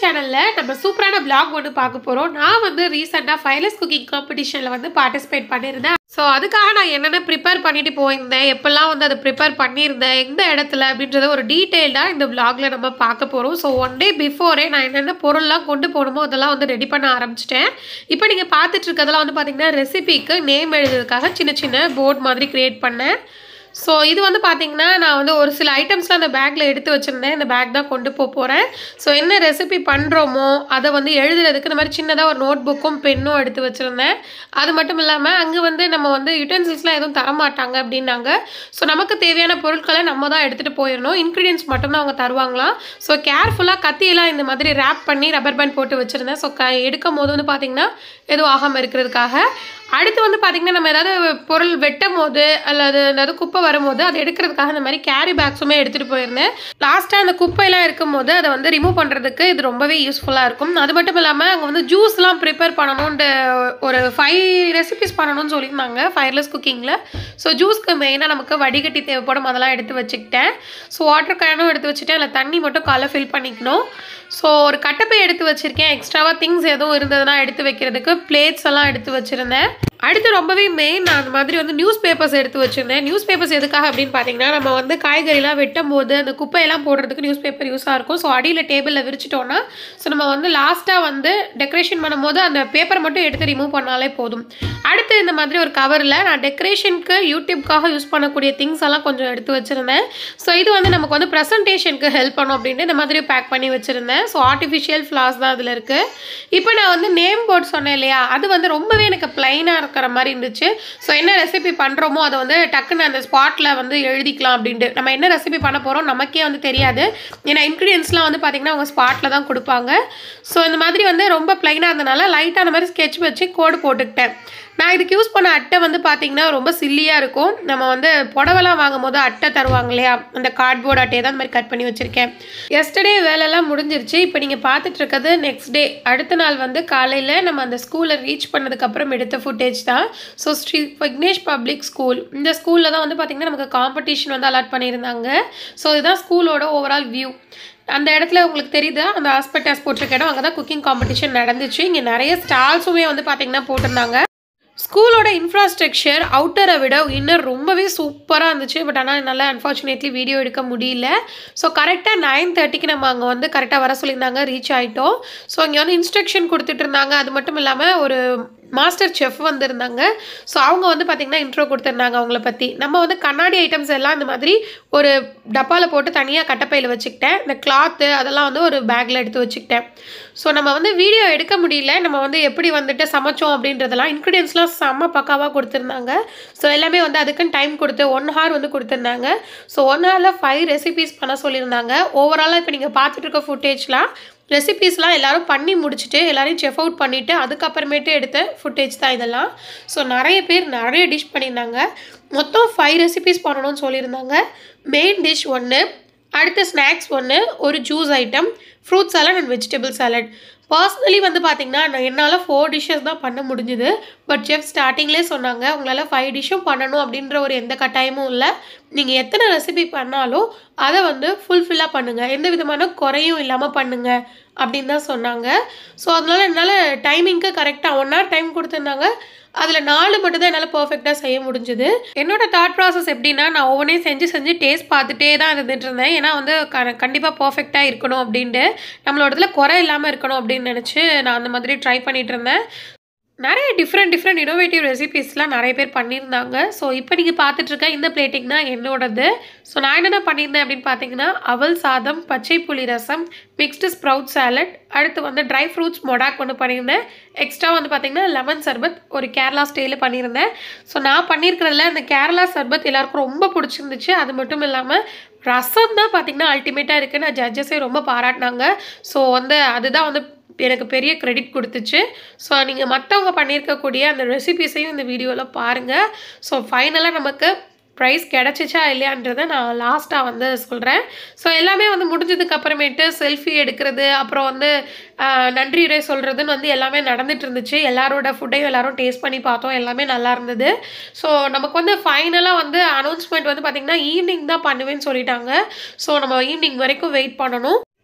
சேனலில் நம்ம சூப்பரான vlog ஒன்று பார்க்க போகிறோம் நான் வந்து ரீசெண்டாக ஃபைலஸ் குக்கிங் காம்படிஷனில் வந்து பார்ட்டிசிபேட் பண்ணியிருந்தேன் ஸோ அதுக்காக நான் என்னென்ன ப்ரிப்பேர் பண்ணிட்டு போயிருந்தேன் எப்போல்லாம் வந்து அதை ப்ரிப்பேர் பண்ணியிருந்தேன் எந்த இடத்துல அப்படின்றத ஒரு டீட்டெயில்டாக இந்த vlogல நம்ம பார்க்க போகிறோம் ஸோ ஒன் டே பிஃபோரே நான் என்னென்ன பொருள்லாம் கொண்டு போகணுமோ அதெல்லாம் வந்து ரெடி பண்ண ஆரம்பிச்சிட்டேன் இப்போ நீங்கள் பார்த்துட்டு இருக்கிறதெல்லாம் வந்து பார்த்தீங்கன்னா ரெசிபிக்கு நேம் எழுதுறதுக்காக சின்ன சின்ன போர்ட் மாதிரி க்ரியேட் பண்ணேன் ஸோ இது வந்து பார்த்தீங்கன்னா நான் வந்து ஒரு சில ஐட்டம்ஸ்லாம் அந்த பேக்கில் எடுத்து வச்சுருந்தேன் இந்த பேக் தான் கொண்டு போக போகிறேன் ஸோ என்ன ரெசிபி பண்ணுறோமோ அதை வந்து எழுதுறதுக்கு இந்த மாதிரி சின்னதாக ஒரு நோட் புக்கும் பென்னும் எடுத்து வச்சுருந்தேன் அது மட்டும் இல்லாமல் அங்கே வந்து நம்ம வந்து யூட்டன்சில்ஸ்லாம் எதுவும் தரமாட்டாங்க அப்படின்னாங்க ஸோ நமக்கு தேவையான பொருட்களை நம்ம தான் எடுத்துகிட்டு போயிடணும் இன்க்ரீடியன்ஸ் மட்டும்தான் அவங்க தருவாங்களாம் ஸோ கேர்ஃபுல்லாக கத்தியெல்லாம் இந்த மாதிரி ரேப் பண்ணி ரப்பர் பேண்ட் போட்டு வச்சுருந்தேன் ஸோ க எடுக்கும் போது வந்து பார்த்திங்கன்னா எதுவும் ஆகாமல் இருக்கிறதுக்காக அடுத்து வந்து பார்த்திங்கன்னா நம்ம ஏதாவது பொருள் வெட்டும் போது அல்லது ஏதாவது குப்பை வரும்போது அதை எடுக்கிறதுக்காக இந்த மாதிரி கேரி பேக்ஸுமே எடுத்துகிட்டு போயிருந்தேன் லாஸ்ட்டாக அந்த குப்பையெல்லாம் இருக்கும்போது அதை வந்து ரிமூவ் பண்ணுறதுக்கு இது ரொம்பவே யூஸ்ஃபுல்லாக இருக்கும் அது மட்டும் இல்லாமல் அங்கே வந்து ஜூஸ்லாம் ப்ரிப்பேர் பண்ணணுன்ட்டு ஒரு ஃபைவ் ரெசிபிஸ் பண்ணணும்னு சொல்லியிருந்தாங்க ஃபயர்லெஸ் குக்கிங்கில் ஸோ ஜூஸ்க்கு மெயினாக நமக்கு வடிகட்டி தேவைப்படும் அதெல்லாம் எடுத்து வச்சுக்கிட்டேன் ஸோ வாட்டர் கேனும் எடுத்து வச்சுட்டேன் அதில் தண்ணி மட்டும் காலைல ஃபில் பண்ணிக்கணும் ஸோ ஒரு கட்டப்பை எடுத்து வச்சுருக்கேன் எக்ஸ்ட்ராவாக திங்ஸ் எதுவும் இருந்ததுன்னா எடுத்து வைக்கிறதுக்கு பிளேட்ஸ் எல்லாம் எடுத்து வச்சுருந்தேன் அடுத்து ரொம்பவே மெயின் நான் அந்த மாதிரி வந்து நியூஸ் பேப்பர்ஸ் எடுத்து வச்சுருந்தேன் நியூஸ் பேப்பர்ஸ் எதுக்காக அப்படின்னு பார்த்தீங்கன்னா நம்ம வந்து காய்கறிலாம் வெட்டும் போது அந்த குப்பையெல்லாம் போடுறதுக்கு நியூஸ் பேப்பர் யூஸாக இருக்கும் ஸோ அடியில் டேபிளில் விரிச்சிட்டோன்னா ஸோ நம்ம வந்து லாஸ்ட்டாக வந்து டெக்கரேஷன் பண்ணும்போது அந்த பேப்பர் மட்டும் எடுத்து ரிமூவ் பண்ணாலே போதும் அடுத்து இந்த மாதிரி ஒரு கவரில் நான் டெக்கரேஷனுக்கு யூடியூப்காக யூஸ் பண்ணக்கூடிய திங்ஸ் எல்லாம் கொஞ்சம் எடுத்து வச்சுருந்தேன் ஸோ இது வந்து நமக்கு வந்து ப்ரெசன்டேஷனுக்கு ஹெல்ப் பண்ணும் அப்படின்ட்டு இந்த மாதிரி பேக் பண்ணி வச்சுருந்தேன் ஸோ ஆர்டிஃபிஷியல் ஃப்ளாஸ் தான் அதில் இருக்குது இப்போ நான் வந்து நேம் போர்ட் சொன்னேன் இல்லையா அது வந்து ரொம்பவே எனக்கு ப்ளைனாக இருக்கிற மாதிரி இருந்துச்சு ஸோ என்ன ரெசிபி பண்ணுறோமோ அதை வந்து டக்குன்னு அந்த ஸ்பாட்டில் வந்து எழுதிக்கலாம் அப்படின்ட்டு நம்ம என்ன ரெசிபி பண்ண போகிறோம் நமக்கே வந்து தெரியாது ஏன்னா இன்க்ரீடியன்ஸ்லாம் வந்து பார்த்திங்கன்னா அவங்க ஸ்பாட்டில் தான் கொடுப்பாங்க ஸோ இந்த மாதிரி வந்து ரொம்ப ப்ளைனாக இருந்தனால லைட்டாக அந்த மாதிரி ஸ்கெட்ச் வச்சு கோடு போட்டுக்கிட்டேன் நான் இதுக்கு யூஸ் பண்ண அட்டை வந்து பார்த்திங்கன்னா ரொம்ப சில்லியாக இருக்கும் நம்ம வந்து புடவெல்லாம் வாங்கும் போது அட்டை தருவாங்க இல்லையா அந்த கார்ட்போர்ட் அட்டையை தான் அந்த மாதிரி கட் பண்ணி வச்சுருக்கேன் எஸ்டர்டே வேலையெல்லாம் முடிஞ்சிருச்சு இப்போ நீங்கள் பார்த்துட்டு இருக்கிறது நெக்ஸ்ட் டே அடுத்த நாள் வந்து காலையில் நம்ம அந்த ஸ்கூலில் ரீச் பண்ணதுக்கப்புறம் எடுத்த ஃபுட்டேஜ் தான் so Shri Vignesh public school இந்த ஸ்கூலில் தான் வந்து பார்த்திங்கன்னா நமக்கு காம்படிஷன் வந்து அலாட் பண்ணியிருந்தாங்க ஸோ இதுதான் ஸ்கூலோட ஓவரால் வியூ அந்த இடத்துல உங்களுக்கு தெரியுதா அந்த ஹாஸ்பிட்டல்ஸ் போட்டிருக்க இடம் அங்கே தான் குக்கிங் காம்படிஷன் நடந்துச்சு இங்கே நிறைய ஸ்டால்ஸுமே வந்து பார்த்திங்கன்னா போட்டிருந்தாங்க ஸ்கூலோட இன்ஃப்ராஸ்ட்ரக்சர் அவுட்டரை விட இன்னர் ரொம்பவே சூப்பராக இருந்துச்சு பட் ஆனால் என்னால் அன்ஃபார்ச்சுனேட்லி வீடியோ எடுக்க முடியல ஸோ கரெக்டாக நைன் தேர்ட்டிக்கு நம்ம அங்கே வந்து கரெக்டாக வர சொல்லியிருந்தாங்க ரீச் ஆகிட்டோம் ஸோ இங்கே வந்து இன்ஸ்ட்ரக்ஷன் கொடுத்துட்டு இருந்தாங்க அது மட்டும் இல்லாமல் ஒரு மாஸ்டர் செஃப் வந்திருந்தாங்க ஸோ அவங்க வந்து பார்த்திங்கன்னா இன்ட்ரோ கொடுத்துருந்தாங்க அவங்கள பற்றி நம்ம வந்து கண்ணாடி ஐட்டம்ஸ் எல்லாம் இந்த மாதிரி ஒரு டப்பாவில் போட்டு தனியாக கட்டப்பையில் வச்சுக்கிட்டேன் இந்த கிளாத்து அதெல்லாம் வந்து ஒரு பேக்கில் எடுத்து வச்சுக்கிட்டேன் ஸோ நம்ம வந்து வீடியோ எடுக்க முடியல நம்ம வந்து எப்படி வந்துட்டு சமைச்சோம் அப்படின்றதெல்லாம் இன்க்ரீடியன்ஸ்லாம் செம்ம பக்காவாக கொடுத்துருந்தாங்க ஸோ எல்லாமே வந்து அதுக்குன்னு டைம் கொடுத்து ஒன் ஹவர் வந்து கொடுத்துருந்தாங்க ஸோ ஒன் ஹவரில் ஃபைவ் ரெசிபீஸ் பண்ண சொல்லியிருந்தாங்க ஓவராலாக இப்போ நீங்கள் பார்த்துட்டு இருக்க ஃபுட்டேஜ்லாம் ரெசிபீஸ்லாம் எல்லோரும் பண்ணி முடிச்சுட்டு எல்லாரையும் செஃப் அவுட் பண்ணிவிட்டு அதுக்கப்புறமேட்டு எடுத்த ஃபுட்டேஜ் தான் இதெல்லாம் ஸோ நிறைய பேர் நிறைய டிஷ் பண்ணியிருந்தாங்க மொத்தம் ஃபைவ் ரெசிபீஸ் பண்ணணும்னு சொல்லியிருந்தாங்க மெயின் டிஷ் ஒன்று அடுத்த ஸ்நாக்ஸ் ஒன்று ஒரு juice item fruit salad and vegetable salad personally வந்து பார்த்திங்கன்னா நான் என்னால் ஃபோர் டிஷ்ஷஸ் தான் பண்ண முடிஞ்சுது பட் செஃப் ஸ்டார்டிங்லேயே சொன்னாங்க உங்களால் ஃபைவ் டிஷ்ஷும் பண்ணணும் அப்படின்ற ஒரு எந்த கட்டாயமும் இல்லை நீங்கள் எத்தனை ரெசிபி பண்ணாலும் அதை வந்து ஃபுல்ஃபில்லாக பண்ணுங்கள் எந்த விதமான குறையும் இல்லாமல் பண்ணுங்கள் அப்படின்னு தான் சொன்னாங்க ஸோ அதனால் என்னால் டைமிங்க்கு கரெக்டாக ஒன் ஹவர் டைம் கொடுத்துருந்தாங்க அதில் நாலு மட்டும் தான் என்னால் பர்ஃபெக்டாக செய்ய முடிஞ்சுது என்னோட தாட் ப்ராசஸ் எப்படின்னா நான் ஒவ்வொன்றையும் செஞ்சு செஞ்சு டேஸ்ட் பார்த்துட்டே தான் இருந்துட்டு இருந்தேன் ஏன்னா வந்து க கண்டிப்பாக பர்ஃபெக்டாக இருக்கணும் அப்படின்ட்டு நம்மளோட இதில் குறை இல்லாமல் இருக்கணும் அப்படின்னு நினச்சி நான் அந்த மாதிரி ட்ரை பண்ணிகிட்டு இருந்தேன் நிறைய டிஃப்ரெண்ட் டிஃப்ரெண்ட் இனோவேட்டிவ் ரெசிபீஸ்லாம் நிறைய பேர் பண்ணியிருந்தாங்க ஸோ இப்போ நீங்கள் பார்த்துட்ருக்க இந்த பிளேட்டிங் தான் என்னோடது ஸோ நான் என்னென்ன பண்ணியிருந்தேன் அப்படின்னு பார்த்தீங்கன்னா அவல் சாதம் பச்சை புளி ரசம் மிக்ஸ்டு ஸ்ப்ரவுட் சாலட் அடுத்து வந்து ட்ரை ஃப்ரூட்ஸ் மொடாக் ஒன்று பண்ணியிருந்தேன் எக்ஸ்ட்ரா வந்து பார்த்திங்கன்னா லெமன் சர்பத் ஒரு கேரளா ஸ்டைலில் பண்ணியிருந்தேன் ஸோ நான் பண்ணியிருக்கிறதுல இந்த கேரளா சர்பத் எல்லாருக்கும் ரொம்ப பிடிச்சிருந்துச்சு அது மட்டும் இல்லாமல் ரசம் தான் பார்த்திங்கன்னா அல்டிமேட்டாக இருக்குது நான் ஜட்ஜஸே ரொம்ப பாராட்டினாங்க ஸோ வந்து அதுதான் வந்து எனக்கு பெரிய கிரெடிட் கொடுத்துச்சு ஸோ நீங்கள் மற்றவங்க பண்ணியிருக்கக்கூடிய அந்த ரெசிபீஸையும் இந்த வீடியோவில் பாருங்கள் ஸோ ஃபைனலாக நமக்கு ப்ரைஸ் கிடச்சிச்சா இல்லையான்றதை நான் லாஸ்ட்டாக வந்து சொல்கிறேன் ஸோ எல்லாமே வந்து முடிஞ்சதுக்கு அப்புறமேட்டு செல்ஃபி எடுக்கிறது அப்புறம் வந்து நன்றி உரை சொல்கிறதுன்னு வந்து எல்லாமே நடந்துட்டு இருந்துச்சு எல்லாரோட ஃபுட்டையும் எல்லாரும் டேஸ்ட் பண்ணி பார்த்தோம் எல்லாமே நல்லா இருந்தது ஸோ நமக்கு வந்து ஃபைனலாக வந்து அனௌன்ஸ்மெண்ட் வந்து பார்த்திங்கன்னா ஈவினிங் தான் பண்ணுவேன்னு சொல்லிட்டாங்க ஸோ நம்ம ஈவினிங் வரைக்கும் வெயிட் பண்ணணும்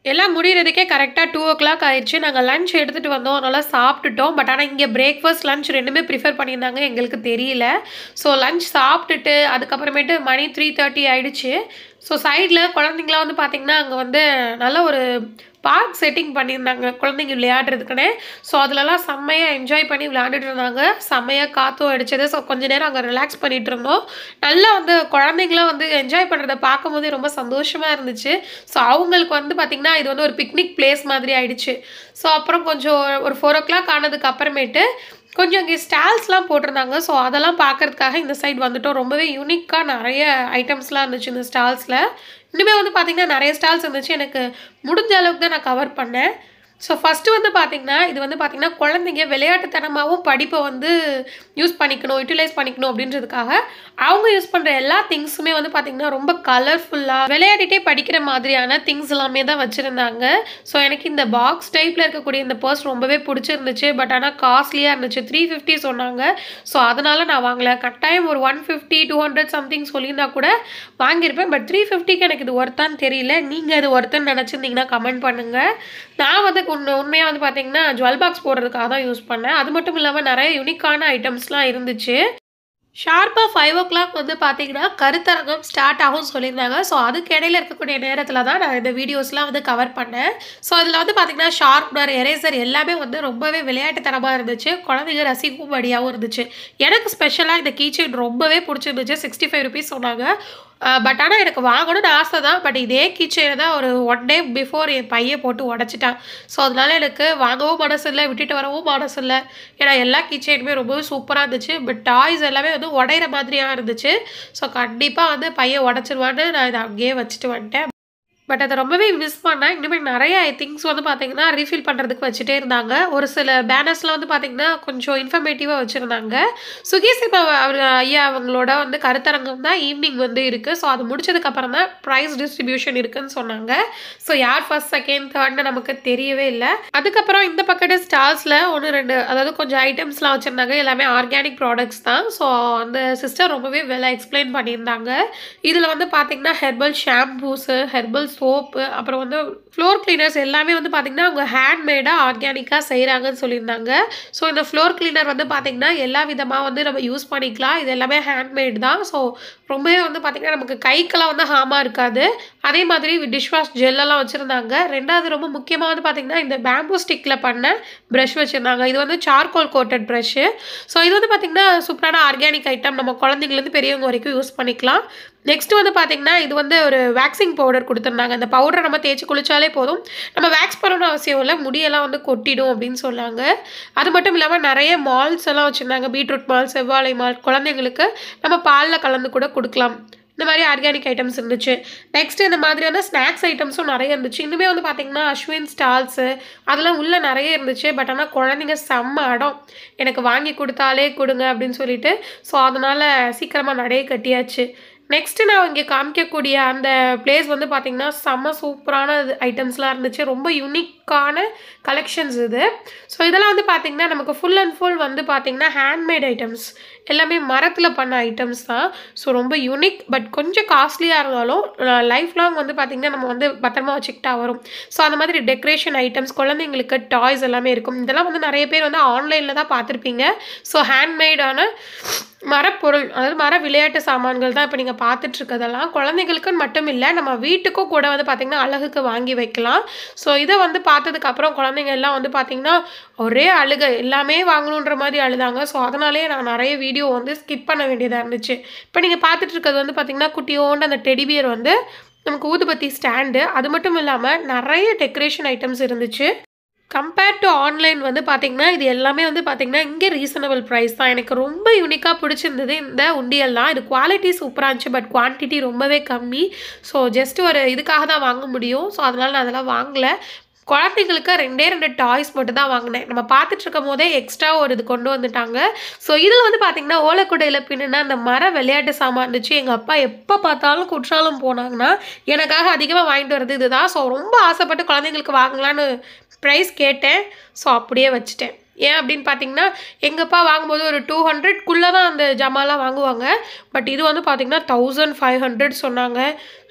எல்லாம் முடிகிறதுக்கே கரெக்டாக டூ ஓ கிளாக் ஆயிடுச்சு நாங்கள் லஞ்ச் எடுத்துகிட்டு வந்தோம் நல்லா சாப்பிட்டுட்டோம் பட் ஆனால் இங்கே பிரேக்ஃபாஸ்ட் லஞ்ச் ரெண்டுமே ப்ரிஃபர் பண்ணியிருந்தாங்க எங்களுக்கு தெரியல ஸோ லஞ்ச் சாப்பிட்டுட்டு அதுக்கப்புறமேட்டு மணி த்ரீ தேர்ட்டி ஆயிடுச்சு ஸோ சைடில் குழந்தைங்களாம் வந்து பார்த்திங்கன்னா அங்கே வந்து நல்ல ஒரு பார்க் செட்டிங் பண்ணியிருந்தாங்க குழந்தைங்க விளையாடுறதுக்குன்னு ஸோ அதிலலாம் செம்மையாக என்ஜாய் பண்ணி விளையாண்டுட்டு இருந்தாங்க செம்மையாக காற்றும் அடிச்சது ஸோ கொஞ்ச நேரம் அங்கே ரிலாக்ஸ் பண்ணிட்டு இருந்தோம் நல்லா வந்து குழந்தைங்களாம் வந்து என்ஜாய் பண்ணுறத பார்க்கும்போதே ரொம்ப சந்தோஷமாக இருந்துச்சு ஸோ அவங்களுக்கு வந்து பார்த்திங்கன்னா இது வந்து ஒரு பிக்னிக் பிளேஸ் மாதிரி ஆயிடுச்சு ஸோ அப்புறம் கொஞ்சம் ஒரு ஃபோர் ஓ கிளாக் ஆனதுக்கு அப்புறமேட்டு கொஞ்சம் இங்கே ஸ்டால்ஸ்லாம் போட்டிருந்தாங்க ஸோ அதெல்லாம் பார்க்கறதுக்காக இந்த சைடு வந்துட்டோம் ரொம்பவே யூனிக்காக நிறைய ஐட்டம்ஸ்லாம் இருந்துச்சு இந்த ஸ்டால்ஸில் இன்னுமே வந்து பார்த்திங்கன்னா நிறைய ஸ்டால்ஸ் இருந்துச்சு எனக்கு முடிஞ்ச அளவுக்கு தான் நான் கவர் பண்ணேன் ஸோ ஃபஸ்ட்டு வந்து பார்த்திங்கன்னா இது வந்து பார்த்திங்கன்னா குழந்தைங்க விளையாட்டுத்தனமாகவும் படிப்பை வந்து யூஸ் பண்ணிக்கணும் யூட்டிலைஸ் பண்ணிக்கணும் அப்படின்றதுக்காக அவங்க யூஸ் பண்ணுற எல்லா திங்ஸுமே வந்து பார்த்திங்கன்னா ரொம்ப கலர்ஃபுல்லாக விளையாடிட்டே படிக்கிற மாதிரியான திங்ஸ் எல்லாமே தான் வச்சுருந்தாங்க ஸோ எனக்கு இந்த பாக்ஸ் டைப்பில் இருக்கக்கூடிய இந்த பர்ஸ் ரொம்பவே பிடிச்சிருந்துச்சு பட் ஆனால் காஸ்ட்லியாக இருந்துச்சு த்ரீ ஃபிஃப்டி சொன்னாங்க ஸோ அதனால் நான் வாங்கலை கட்டாயம் ஒரு one fifty two hundred something சொல்லியிருந்தா கூட வாங்கியிருப்பேன் பட் த்ரீ ஃபிஃப்டிக்கு எனக்கு இது ஒர்த்தான்னு தெரியல நீங்கள் இது ஒர்த்துன்னு நினச்சிருந்தீங்கன்னா கமெண்ட் பண்ணுங்கள் நான் வந்து உண்மை உண்மையாக வந்து பார்த்தீங்கன்னா ஜுவல் பாக்ஸ் போடுறதுக்காக தான் யூஸ் பண்ணேன் அது மட்டும் இல்லாமல் நிறைய யூனிக்கான ஐட்டம்ஸ்லாம் இருந்துச்சு ஷார்ப்பாக ஃபைவ் ஓ கிளாக் வந்து பார்த்தீங்கன்னா கருத்தரங்கம் ஸ்டார்ட் ஆகும் சொல்லியிருந்தாங்க ஸோ அதுக்கு இடையில இருக்கக்கூடிய நேரத்தில் தான் நான் இந்த வீடியோஸ்லாம் வந்து கவர் பண்ணேன் ஸோ அதில் வந்து பார்த்தீங்கன்னா ஷார்ப்னர் எரேசர் எல்லாமே வந்து ரொம்பவே விளையாட்டுத்தனமாக இருந்துச்சு குழந்தைங்க ரசிக்கும்படியாகவும் இருந்துச்சு எனக்கு ஸ்பெஷலாக இந்த கீச்செயின் ரொம்பவே பிடிச்சிருந்துச்சு சிக்ஸ்டி ஃபைவ் ருபீஸ் சொன்னாங்க பட் ஆனால் எனக்கு வாங்கணும்னு ஆசை தான் பட் இதே கீச்சைனை தான் ஒரு ஒன் டே பிஃபோர் என் பையன் போட்டு உடச்சிட்டான் ஸோ அதனால எனக்கு வாங்கவும் மனசு இல்லை விட்டுட்டு வரவும் மனசு இல்லை ஏன்னா எல்லா கீச்சைனுமே ரொம்பவே சூப்பராக இருந்துச்சு பட் டாய்ஸ் எல்லாமே வந்து உடையிற மாதிரியாக இருந்துச்சு ஸோ கண்டிப்பாக வந்து பையன் உடச்சிருவான்னு நான் இதை அங்கேயே வச்சுட்டு வந்துட்டேன் பட் அதை ரொம்பவே மிஸ் பண்ணேன் இனிமேல் நிறைய திங்ஸ் வந்து பார்த்தீங்கன்னா ரீஃபில் பண்ணுறதுக்கு வச்சுட்டே இருந்தாங்க ஒரு சில பேனர்ஸ்லாம் வந்து பார்த்தீங்கன்னா கொஞ்சம் இன்ஃபர்மேட்டிவாக வச்சுருந்தாங்க சுகேசிமா அவர் ஐயா அவங்களோட வந்து கருத்தரங்கம் தான் ஈவினிங் வந்து இருக்குது ஸோ அது முடிச்சதுக்கப்புறம் தான் ப்ரைஸ் டிஸ்ட்ரிபியூஷன் இருக்குன்னு சொன்னாங்க ஸோ யார் ஃபர்ஸ்ட் செகண்ட் தேர்ட்னு நமக்கு தெரியவே இல்லை அதுக்கப்புறம் இந்த பக்கத்து ஸ்டால்ஸில் ஒன்று ரெண்டு அதாவது கொஞ்சம் ஐட்டம்ஸ்லாம் வச்சுருந்தாங்க எல்லாமே ஆர்கானிக் ப்ராடக்ட்ஸ் தான் ஸோ அந்த சிஸ்டர் ரொம்பவே வெலை எக்ஸ்பிளைன் பண்ணியிருந்தாங்க இதில் வந்து பார்த்தீங்கன்னா ஹெர்பல் ஷாம்பூஸு ஹெர்பல் சோப்பு அப்புறம் வந்து ஃப்ளோர் கிளீனர்ஸ் எல்லாமே வந்து பார்த்திங்கன்னா அவங்க ஹேண்ட்மேடாக ஆர்கானிக்காக செய்கிறாங்கன்னு சொல்லியிருந்தாங்க ஸோ இந்த ஃப்ளோர் கிளீனர் வந்து பார்த்திங்கன்னா எல்லா விதமாக வந்து நம்ம யூஸ் பண்ணிக்கலாம் இது எல்லாமே ஹேண்ட்மேட் தான் ஸோ ரொம்பவே வந்து பார்த்திங்கன்னா நமக்கு கைக்கெல்லாம் வந்து ஹாமாக இருக்காது அதே மாதிரி டிஷ் வாஷ் ஜெல்லெல்லாம் வச்சுருந்தாங்க ரெண்டாவது ரொம்ப முக்கியமாக வந்து பார்த்திங்கன்னா இந்த பேம்பூ ஸ்டிக்கில் பண்ண ப்ரஷ் வச்சுருந்தாங்க இது வந்து சார்கோல் கோட்டட் ப்ரஷ்ஷு ஸோ இது வந்து பார்த்திங்கன்னா சூப்பரான ஆர்கானிக் ஐட்டம் நம்ம குழந்தைங்கலேருந்து பெரியவங்க வரைக்கும் யூஸ் பண்ணிக்கலாம் நெக்ஸ்ட் வந்து பார்த்திங்கன்னா இது வந்து ஒரு வேக்சிங் பவுடர் கொடுத்துருந்தாங்க அந்த பவுடரை நம்ம தேய்ச்சி குளிச்சாலே போதும் நம்ம வேக்ஸ் பண்ணணும்னு அவசியம் இல்லை முடியெல்லாம் வந்து கொட்டிடும் அப்படின்னு சொன்னாங்க அது மட்டும் இல்லாமல் நிறைய மால்ஸ் எல்லாம் வச்சுருந்தாங்க பீட்ரூட் மால் செவ்வாழை மால் குழந்தைங்களுக்கு நம்ம பாலில் கலந்து கூட கொடுக்கலாம் இந்த மாதிரி ஆர்கானிக் ஐட்டம்ஸ் இருந்துச்சு நெக்ஸ்ட் இந்த மாதிரியான ஸ்நாக்ஸ் ஐட்டம்ஸும் நிறைய இருந்துச்சு இன்னுமே வந்து பார்த்திங்கன்னா அஸ்வின் ஸ்டால்ஸு அதெல்லாம் உள்ளே நிறைய இருந்துச்சு பட் ஆனால் குழந்தைங்க செம்ம இடம் எனக்கு வாங்கி கொடுத்தாலே கொடுங்க அப்படின்னு சொல்லிட்டு ஸோ அதனால் சீக்கிரமாக நடைய கட்டியாச்சு நெக்ஸ்ட்டு நான் இங்கே காமிக்கக்கூடிய அந்த பிளேஸ் வந்து பார்த்திங்கன்னா செம்ம சூப்பரான ஐட்டம்ஸ்லாம் இருந்துச்சு ரொம்ப யூனிக்கான கலெக்ஷன்ஸ் இது ஸோ இதெல்லாம் வந்து பார்த்திங்கன்னா நமக்கு ஃபுல் அண்ட் ஃபுல் வந்து பார்த்திங்கன்னா ஹேண்ட்மேட் ஐட்டம்ஸ் எல்லாமே மரத்தில் பண்ண ஐட்டம்ஸ் தான் ஸோ ரொம்ப யூனிக் பட் கொஞ்சம் காஸ்ட்லியாக இருந்தாலும் லைஃப் லாங் வந்து பார்த்திங்கன்னா நம்ம வந்து பத்திரமா வச்சுக்கிட்டா வரும் ஸோ அந்த மாதிரி டெக்கரேஷன் ஐட்டம்ஸ் குழந்தைங்களுக்கு டாய்ஸ் எல்லாமே இருக்கும் இதெல்லாம் வந்து நிறைய பேர் வந்து ஆன்லைனில் தான் பார்த்துருப்பீங்க ஸோ ஹேண்ட்மேடான மரப்பொருள் அதாவது மர விளையாட்டு சாமான்கள் தான் இப்போ நீங்கள் பார்த்துட்டு இருக்கதெல்லாம் குழந்தைங்களுக்குன்னு மட்டும் இல்லை நம்ம வீட்டுக்கும் கூட வந்து பார்த்திங்கன்னா அழகுக்கு வாங்கி வைக்கலாம் ஸோ இதை வந்து பார்த்ததுக்கப்புறம் குழந்தைங்க எல்லாம் வந்து பார்த்திங்கன்னா ஒரே அழுகை எல்லாமே வாங்கணுன்ற மாதிரி அழுதாங்க ஸோ அதனாலே நான் நிறைய வீடியோ வந்து ஸ்கிப் பண்ண வேண்டியதாக இருந்துச்சு இப்போ நீங்கள் பார்த்துட்டு இருக்கிறது வந்து பார்த்திங்கன்னா குட்டியோண்டு அந்த டெடிபியர் வந்து நமக்கு ஊதுபத்தி ஸ்டாண்டு அது மட்டும் இல்லாமல் நிறைய டெக்கரேஷன் ஐட்டம்ஸ் இருந்துச்சு கம்பேர்ட் டு ஆன்லைன் வந்து பார்த்திங்கன்னா இது எல்லாமே வந்து பார்த்திங்கன்னா இங்கே ரீசனபிள் ப்ரைஸ் தான் எனக்கு ரொம்ப யூனிக்காக பிடிச்சிருந்தது இந்த உண்டியல் தான் இது குவாலிட்டி சூப்பராக இருந்துச்சு பட் குவான்டிட்டி ரொம்பவே கம்மி ஸோ ஜஸ்ட் ஒரு இதுக்காக தான் வாங்க முடியும் ஸோ அதனால் நான் அதெல்லாம் வாங்கலை குழந்தைங்களுக்கு ரெண்டே ரெண்டு டாய்ஸ் மட்டும் தான் வாங்கினேன் நம்ம பார்த்துட்டு இருக்கும் போதே எக்ஸ்ட்ரா ஒரு இது கொண்டு வந்துட்டாங்க ஸோ இதில் வந்து பார்த்திங்கன்னா ஓலைக்குடையில் பின்னுனா அந்த மர விளையாட்டு சாமான் இருந்துச்சு எங்கள் அப்பா எப்போ பார்த்தாலும் குற்றாலம் போனாங்கன்னா எனக்காக அதிகமாக வாங்கிட்டு வர்றது இதுதான் ஸோ ரொம்ப ஆசைப்பட்டு குழந்தைங்களுக்கு வாங்கலான்னு ப்ரைஸ் கேட்டேன் ஸோ அப்படியே வச்சுட்டேன் ஏன் அப்படின்னு பார்த்தீங்கன்னா எங்கப்பா வாங்கும்போது ஒரு டூ ஹண்ட்ரட்குள்ளே தான் அந்த ஜமாலாம் வாங்குவாங்க பட் இது வந்து பார்த்திங்கன்னா தௌசண்ட் ஃபைவ் ஹண்ட்ரட் சொன்னாங்க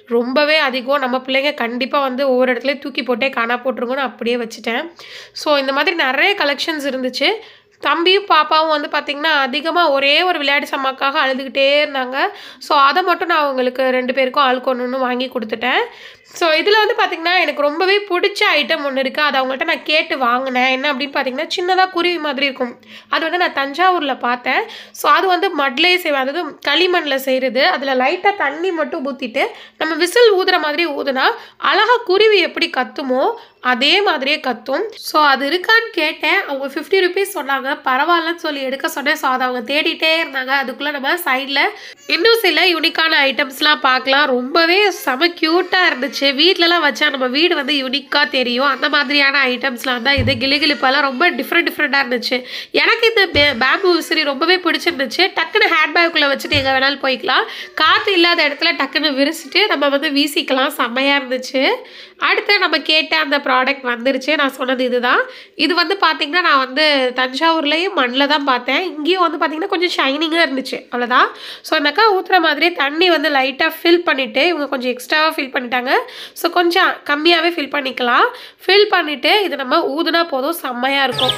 ரொம்பவே அதிகம் நம்ம பிள்ளைங்க கண்டிப்பாக வந்து ஒவ்வொரு இடத்துலையும் தூக்கி போட்டே காணா போட்டுருங்கன்னு அப்படியே வச்சுட்டேன் ஸோ இந்த மாதிரி நிறைய கலெக்ஷன்ஸ் இருந்துச்சு தம்பியும் பாப்பாவும் வந்து பார்த்திங்கன்னா அதிகமாக ஒரே ஒரு விளையாட்டு சாமாக்காக அழுதுகிட்டே இருந்தாங்க ஸோ அதை மட்டும் நான் அவங்களுக்கு ரெண்டு பேருக்கும் ஆளுக்கு ஒன்று ஒன்று வாங்கி கொடுத்துட்டேன் ஸோ இதில் வந்து பார்த்திங்கன்னா எனக்கு ரொம்பவே பிடிச்ச ஐட்டம் ஒன்று இருக்குது அதை அவங்கள்ட்ட நான் கேட்டு வாங்கினேன் என்ன அப்படின்னு பார்த்தீங்கன்னா சின்னதாக குருவி மாதிரி இருக்கும் அது வந்து நான் தஞ்சாவூரில் பார்த்தேன் ஸோ அது வந்து மட்லேயே செய்வேன் அதாவது களிமண்ணில் செய்கிறது அதில் லைட்டாக தண்ணி மட்டும் ஊற்றிட்டு நம்ம விசில் ஊதுற மாதிரி ஊதுனா அழகாக குருவி எப்படி கத்துமோ அதே மாதிரியே கத்தும் ஸோ அது இருக்கான்னு கேட்டேன் அவங்க ஃபிஃப்டி ருபீஸ் சொன்னாங்க பரவாயில்லன்னு சொல்லி எடுக்க சொன்னேன் ஸோ அதை அவங்க தேடிட்டே இருந்தாங்க அதுக்குள்ளே நம்ம சைடில் இன்னும் சில யூனிக்கான ஐட்டம்ஸ்லாம் பார்க்கலாம் ரொம்பவே செம க்யூட்டாக இருந்துச்சு வீட்டிலலாம் வச்சா நம்ம வீடு வந்து யூனிக்காக தெரியும் அந்த மாதிரியான ஐட்டம்ஸ்லாம் தான் இது கிளிகிளிப்பெல்லாம் ரொம்ப டிஃப்ரெண்ட் டிஃப்ரெண்ட்டாக இருந்துச்சு எனக்கு இந்த பேம்பு விசிறி ரொம்பவே பிடிச்சிருந்துச்சு டக்குன்னு ஹேண்ட் பேக்குள்ளே வச்சுட்டு எங்கே வேணாலும் போய்க்கலாம் காற்று இல்லாத இடத்துல டக்குன்னு விரிச்சிட்டு நம்ம வந்து வீசிக்கலாம் செம்மையாக இருந்துச்சு அடுத்து நம்ம கேட்ட அந்த ப்ராடக்ட் வந்துருச்சு நான் சொன்னது இதுதான் இது வந்து பார்த்திங்கன்னா நான் வந்து தஞ்சாவூர்லேயும் மண்ணில் தான் பார்த்தேன் இங்கேயும் வந்து பார்த்திங்கன்னா கொஞ்சம் ஷைனிங்காக இருந்துச்சு அவ்வளோதான் ஸோ அந்த அக்கா ஊற்றுற மாதிரியே தண்ணி வந்து லைட்டாக ஃபில் பண்ணிவிட்டு இவங்க கொஞ்சம் எக்ஸ்ட்ராவாக ஃபில் பண்ணிட்டாங்க ஸோ கொஞ்சம் கம்மியாகவே ஃபில் பண்ணிக்கலாம் ஃபில் பண்ணிவிட்டு இது நம்ம ஊதுனா போதும் செம்மையாக இருக்கும்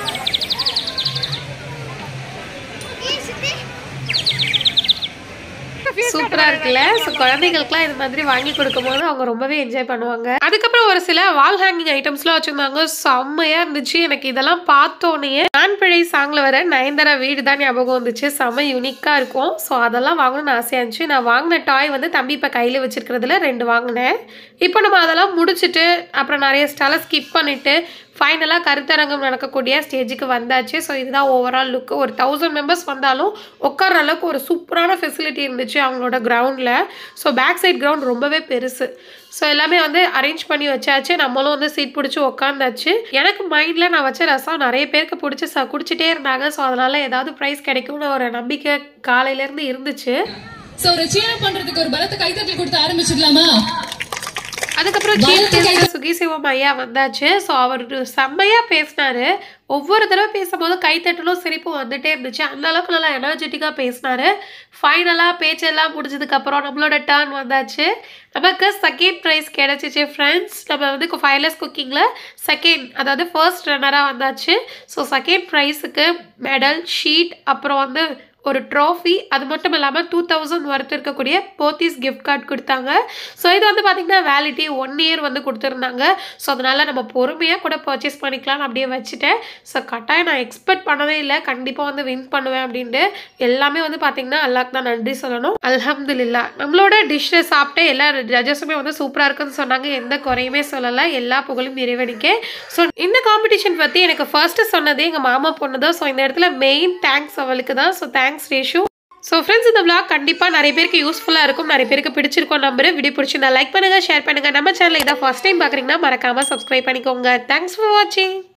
சூப்பரா இருக்குல்ல ஸோ குழந்தைகளுக்குலாம் இது மாதிரி வாங்கி கொடுக்கும்போது அவங்க ரொம்பவே என்ஜாய் பண்ணுவாங்க அதுக்கப்புறம் ஒரு சில வால் ஹேங்கிங் ஐட்டம்ஸ்லாம் வச்சிருந்தாங்க செம்மையா இருந்துச்சு எனக்கு இதெல்லாம் பார்த்தோன்னே நான் பிழை சாங்ல வர நயன்தாரா வீடு தான் ஞாபகம் வந்துச்சு செம்ம யூனிக்கா இருக்கும் ஸோ அதெல்லாம் வாங்கணும்னு ஆசையா இருந்துச்சு நான் வாங்கின டாய் வந்து தம்பி இப்போ கையில் வச்சிருக்கிறதுல ரெண்டு வாங்கினேன் இப்போ நம்ம அதெல்லாம் முடிச்சுட்டு அப்புறம் நிறைய ஸ்டாலை ஸ்கிப் பண்ணிட்டு ஃபைனலாக கருத்தரங்கம் நடக்கக்கூடிய ஸ்டேஜுக்கு வந்தாச்சு ஸோ இதுதான் ஓவரால் லுக்கு ஒரு தௌசண்ட் மெம்பர்ஸ் வந்தாலும் உட்கார அளவுக்கு ஒரு சூப்பரான ஃபெசிலிட்டி இருந்துச்சு அவங்களோட கிரவுண்டில் ஸோ பேக் சைட் கிரவுண்ட் ரொம்பவே பெருசு ஸோ எல்லாமே வந்து அரேஞ்ச் பண்ணி வச்சாச்சு நம்மளும் வந்து சீட் பிடிச்சி உக்காந்தாச்சு எனக்கு மைண்டில் நான் வச்ச ரசம் நிறைய பேருக்கு பிடிச்சி ச குடிச்சிட்டே இருந்தாங்க ஸோ அதனால் ஏதாவது ப்ரைஸ் கிடைக்கும்னு ஒரு நம்பிக்கை காலையிலேருந்து இருந்துச்சு சோ ஒரு சீன பண்றதுக்கு ஒரு பலத்தை கைத்தட்டல் கொடுத்து ஆரம்பிச்சிடலாமா அதுக்கப்புறம் சீஃப் கெஸ்ட் சுகி சிவம் ஐயா வந்தாச்சு ஸோ அவர் செம்மையாக பேசினாரு ஒவ்வொரு தடவை பேசும்போது கைத்தட்டலும் சிரிப்பும் வந்துட்டே இருந்துச்சு அந்த அளவுக்கு நல்லா எனர்ஜெட்டிக்காக பேசினாரு ஃபைனலாக பேச்செல்லாம் முடிஞ்சதுக்கப்புறம் நம்மளோட டர்ன் வந்தாச்சு நமக்கு செகண்ட் ப்ரைஸ் கிடச்சிச்சு ஃப்ரெண்ட்ஸ் நம்ம வந்து ஃபைலஸ் குக்கிங்கில் செகண்ட் அதாவது ஃபர்ஸ்ட் ரன்னராக வந்தாச்சு ஸோ செகண்ட் ப்ரைஸுக்கு மெடல் ஷீட் அப்புறம் வந்து ஒரு ட்ராஃபி அது மட்டும் இல்லாமல் டூ தௌசண்ட் ஒர்த் இருக்கக்கூடிய போத்தீஸ் கிஃப்ட் கார்டு கொடுத்தாங்க ஸோ இது வந்து பார்த்திங்கன்னா வேலிட்டி ஒன் இயர் வந்து கொடுத்துருந்தாங்க ஸோ அதனால் நம்ம பொறுமையாக கூட பர்ச்சேஸ் பண்ணிக்கலாம்னு அப்படியே வச்சுட்டேன் ஸோ கட்டாயம் நான் எக்ஸ்பெக்ட் பண்ணவே இல்லை கண்டிப்பாக வந்து வின் பண்ணுவேன் அப்படின்ட்டு எல்லாமே வந்து பார்த்திங்கன்னா அல்லாக்கு தான் நன்றி சொல்லணும் அல்ஹம்துலில்லா நம்மளோட டிஷ்ஷை சாப்பிட்டு எல்லா ஜட்ஜஸுமே வந்து சூப்பராக இருக்குன்னு சொன்னாங்க எந்த குறையுமே சொல்லலை எல்லா புகழும் இறைவனுக்கே ஸோ இந்த காம்படிஷன் பற்றி எனக்கு ஃபர்ஸ்ட்டு சொன்னது எங்கள் மாமா பொண்ணு தான் ஸோ இந்த இடத்துல மெயின் தேங்க்ஸ் அவளுக்கு தான் so thanks Reshu so friends இந்த vlog கண்டிப்பாக நிறைய பேருக்கு யூஸ்ஃபுல்லாக இருக்கும் நிறைய பேருக்கு பிடிச்சிருக்கும் நம்புறேன் வீடியோ பிடிச்சிருந்தா லைக் பண்ணுங்கள் ஷேர் பண்ணுங்கள் நம்ம சேனல் இதான் ஃபர்ஸ்ட் டைம் பார்க்குறீங்கன்னா மறக்காமல் சப்ஸ்கிரைப் பண்ணிக்கோங்க தேங்க்ஸ் ஃபார் வாட்சிங்